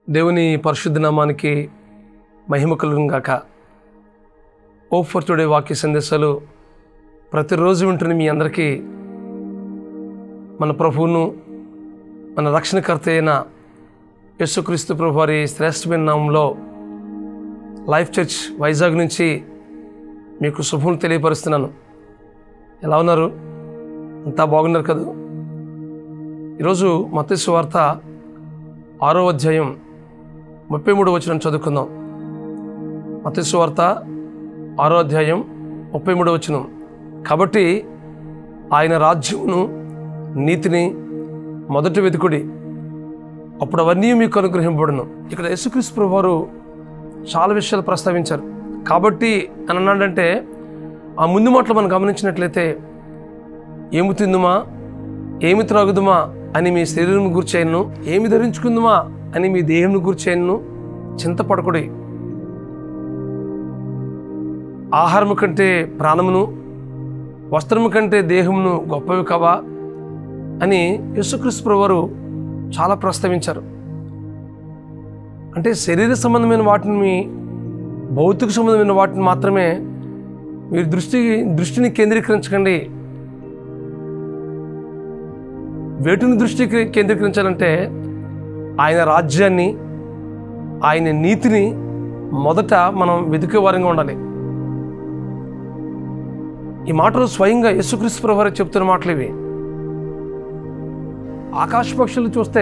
దేవుని పరిశుద్ధ నామానికి మహిమ కలుగును గాక ఓ ఫర్ టుడే వాక్య సందేశాలు ప్రతిరోజు వింటున్న మీ అందరికీ మన ప్రభువును మన రక్షణకర్త అయిన యేసుక్రీస్తు ప్రభు వారి శ్రేష్టమైన నామంలో లైఫ్ చర్చ్ వైజాగ్ నుంచి మీకు శుభం తెలియపరుస్తున్నాను ఎలా ఉన్నారు అంతా బాగున్నారు కదా ఈరోజు మత్స్సు వార్త ఆరో అధ్యాయం ముప్పై మూడు వచనం చదువుకుందాం మత్స్సు వార్త ఆరో అధ్యాయం ముప్పై మూడు వచనం కాబట్టి ఆయన రాజ్యమును నీతిని మొదట వెతుకుడి అప్పుడు అవన్నీ మీకు అనుగ్రహింపబడును ఇక్కడ యేసుక్రీస్తు ప్రభు వారు చాలా విషయాలు ప్రస్తావించారు కాబట్టి అని అన్నాడంటే ఆ ముందు మాటలు మనం గమనించినట్లయితే ఏమి తిందుమా ఏమి త్రాగుదుమా అని మీ శరీరం గుర్చేయను ఏమి ధరించుకుందుమా అని మీ దేహం గుర్చేయను చింతపడకుడి ఆహారము కంటే ప్రాణమును వస్త్రము కంటే దేహమును గొప్పవి కావా అని యేసుక్రీస్తు ప్రభువారు చాలా ప్రస్తావించారు అంటే శరీర సంబంధమైన వాటిని భౌతిక సంబంధమైన వాటిని మాత్రమే మీరు దృష్టి దృష్టిని కేంద్రీకరించకండి వేటిని దృష్టి కేంద్రీకరించాలంటే ఆయన రాజ్యాన్ని ఆయన నీతిని మొదట మనం వెతికే వారంగా ఉండాలి ఈ మాటలు స్వయంగా యేసుక్రీస్తు ప్రభావం చెప్తున్న మాటలు ఇవి ఆకాశ పక్షులు చూస్తే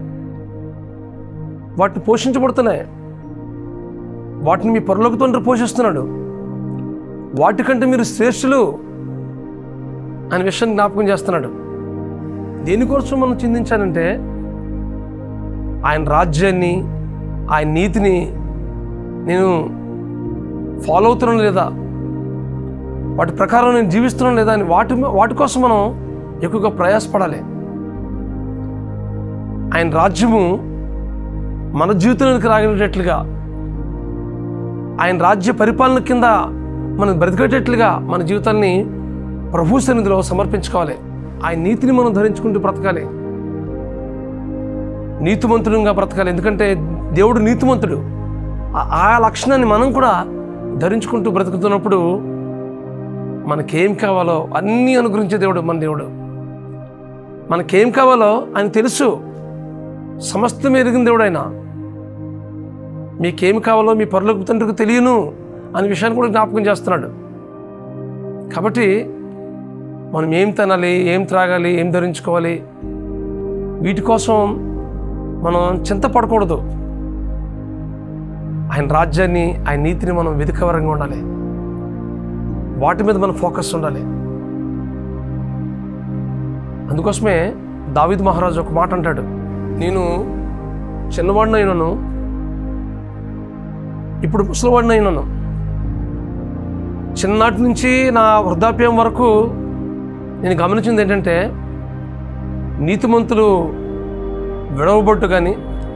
వాటిని పోషించబడుతున్నాయి వాటిని మీ పరలోక తండ్రి పోషిస్తున్నాడు వాటికంటే మీరు శ్రేష్ఠులు అనే విషయాన్ని జ్ఞాపకం చేస్తున్నాడు దేనికోసం మనం చిందించాలంటే ఆయన రాజ్యాన్ని ఆయన నీతిని నేను ఫాలో అవుతున్నాను లేదా వాటి ప్రకారం నేను జీవిస్తున్నాను లేదా అని వాటి వాటి కోసం మనం ఎక్కువగా ప్రయాసపడాలి ఆయన రాజ్యము మన జీవితంలోకి రాగలిగేటట్లుగా ఆయన రాజ్య పరిపాలన కింద మనం బ్రతికేటట్లుగా మన జీవితాన్ని ప్రభు సన్నిధిలో సమర్పించుకోవాలి ఆయన నీతిని మనం ధరించుకుంటూ బ్రతకాలి నీతిమంతుడుగా బ్రతకాలి ఎందుకంటే దేవుడు నీతిమంతుడు ఆ- ఆ లక్షణాన్ని మనం కూడా ధరించుకుంటూ బ్రతుకుతున్నప్పుడు మనకేం కావాలో అన్నీ అనుగ్రహించే దేవుడు మన దేవుడు మనకేం కావాలో ఆయన తెలుసు సమస్తం ఎరిగిన దేవుడు ఆయన మీకేం కావాలో మీ పరులకు తండ్రికి తెలియను అనే విషయాన్ని కూడా జ్ఞాపకం చేస్తున్నాడు కాబట్టి మనం ఏం తినాలి ఏం త్రాగాలి ఏం ధరించుకోవాలి వీటి కోసం మనం చింతపడకూడదు ఆయన రాజ్యాన్ని ఆయన నీతిని మనం వెతికవరంగా ఉండాలి వాటి మీద మన ఫోకస్ ఉండాలి అందుకోసమే దావిద్ మహారాజు ఒక మాట అంటాడు నేను చిన్నవాడిని అయినను ఇప్పుడు ముసలివాడిని అయినాను చిన్ననాటి నుంచి నా వృద్ధాప్యం వరకు నేను గమనించింది ఏంటంటే నీతిమంతులు విడవబొట్టు కానీ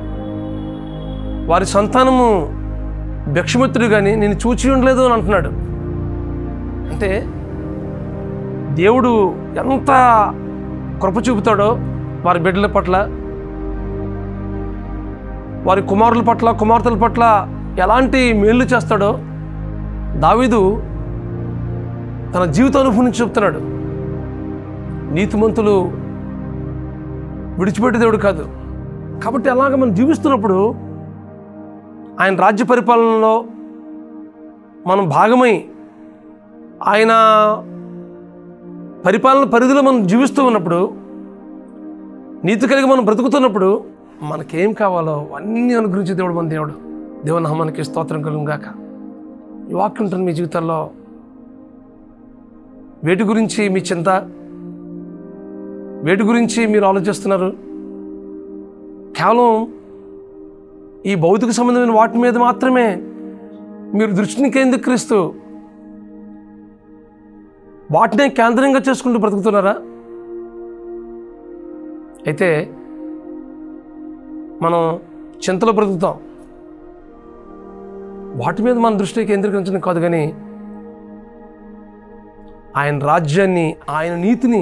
వారి సంతానము భిక్షమిత్రుడు కానీ నేను చూచి ఉండలేదు అని అంటున్నాడు అంటే దేవుడు ఎంత కృప చూపుతాడో వారి బిడ్డల పట్ల వారి కుమారుల పట్ల కుమార్తెల పట్ల ఎలాంటి మేళ్ళు చేస్తాడో దావీదు తన జీవిత అనుభవం నుంచి చెప్తున్నాడు నీతిమంతులు విడిచిపెట్టే దేవుడు కాదు కాబట్టి అలాగ మనం జీవిస్తున్నప్పుడు ఆయన రాజ్య పరిపాలనలో మనం భాగమై ఆయన పరిపాలన పరిధిలో మనం జీవిస్తూ ఉన్నప్పుడు నీతి కలిగి మనం బ్రతుకుతున్నప్పుడు మనకేం కావాలో అన్నీ అనుగ్రహించే దేవుడు మన దేవుడు దేవుని నామానికి స్తోత్రం కలుగుగాక ఈ వాక్యం ఉంటుంది మీ జీవితాల్లో వేటి గురించి మీ చింత వేటి గురించి మీరు ఆలోచిస్తున్నారు కేవలం ఈ భౌతిక సంబంధమైన వాటి మీద మాత్రమే మీరు దృష్టిని కేంద్రీకరిస్తూ వాటినే కేంద్రంగా చేసుకుంటూ బ్రతుకుతున్నారా అయితే మనం చింతలో బ్రతుకుతాం వాటి మీద మన దృష్టి కేంద్రీకరించడం కాదు కానీ ఆయన రాజ్యాన్ని ఆయన నీతిని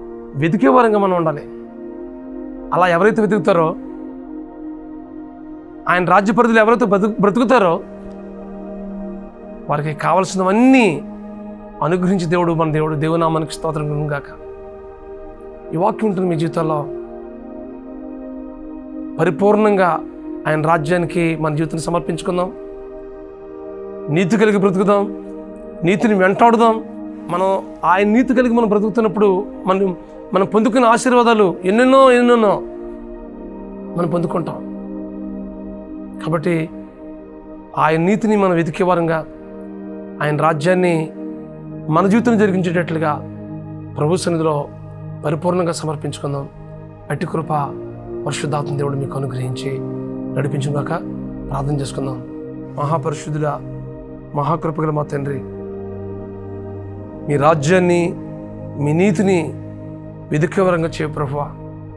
వెతికే వారంగా మనం ఉండాలి అలా ఎవరైతే వెతుకుతారో ఆయన రాజ్య పరిధిలో ఎవరైతే బ్రతుకు బ్రతుకుతారో వారికి కావలసినవన్నీ అనుగ్రహించి దేవుడు మన దేవుడు దేవునామానికి స్తోత్రం గాక ఈ వాక్యం ఉంటుంది మీ జీవితంలో పరిపూర్ణంగా ఆయన రాజ్యానికి మన జీవితాన్ని సమర్పించుకుందాం నీతి కలిగి బ్రతుకుదాం నీతిని వెంటాడుదాం మనం ఆయన నీతి కలిగి మనం బ్రతుకుతున్నప్పుడు మనం మనం పొందుకున్న ఆశీర్వాదాలు ఎన్నెన్నో ఎన్నెన్నో మనం పొందుకుంటాం కాబట్టి ఆయన నీతిని మనం వెతికే వారంగా ఆయన రాజ్యాన్ని మన జీవితం జరిగించేటట్లుగా ప్రభు సన్నిధిలో పరిపూర్ణంగా సమర్పించుకుందాం అట్టి కృప పరిశుద్ధాత్మ దేవుడు మీకు అనుగ్రహించి నడిపించుగాక ప్రార్థన చేసుకుందాం మహాపరిశుద్ధుల మహాకృపగల మా తండ్రి మీ రాజ్యాన్ని మీ నీతిని వెదుకేవరంగా చేయ ప్రభువా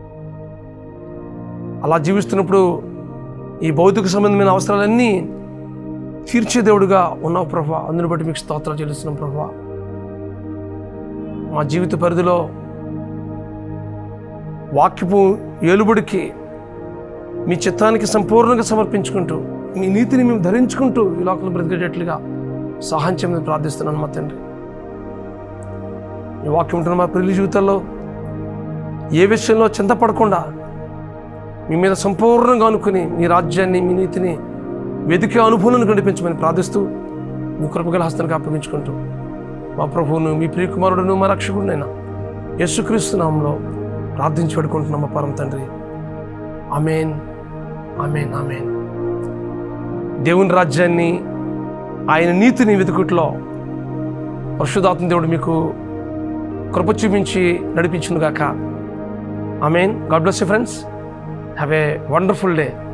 అలా జీవిస్తున్నప్పుడు ఈ భౌతిక సంబంధమైన అవసరాలన్నీ తీర్చే దేవుడుగా ఉన్నావు ప్రభా అందుని బట్టి మీకు స్తోత్రాలు చెల్లిస్తున్నాం ప్రభా మా జీవిత పరిధిలో వాక్యపు ఏలుబడికి మీ చిత్తానికి సంపూర్ణంగా సమర్పించుకుంటూ మీ నీతిని మేము ధరించుకుంటూ ఈ లోకంలో బ్రతికేటట్లుగా సహాయం చేయమని ప్రార్థిస్తున్నాను మా తండ్రి ఈ వాక్యం ఉంటున్న మా ప్రియుల జీవితాల్లో ఏ విషయంలో చింతపడకుండా మీ మీద సంపూర్ణంగా అనుకుని మీ రాజ్యాన్ని మీ నీతిని వెతికే అనుభవాలను నడిపించమని ప్రార్థిస్తూ మీ కృపగల హస్తానికి అప్పగించుకుంటూ మా ప్రభువును మీ ప్రియకుమారుడును మా రక్షకుడునైనా యేసుక్రీస్తు నామంలో ప్రార్థించి పెడుకుంటున్నాం మా పరం తండ్రి అమేన్ అమేన్ అమేన్ దేవుని రాజ్యాన్ని ఆయన నీతిని వెతుకుట్లో పరిశుధాత్మ దేవుడు మీకు కృప చూపించి నడిపించునుగాక amen God bless you friends have a wonderful day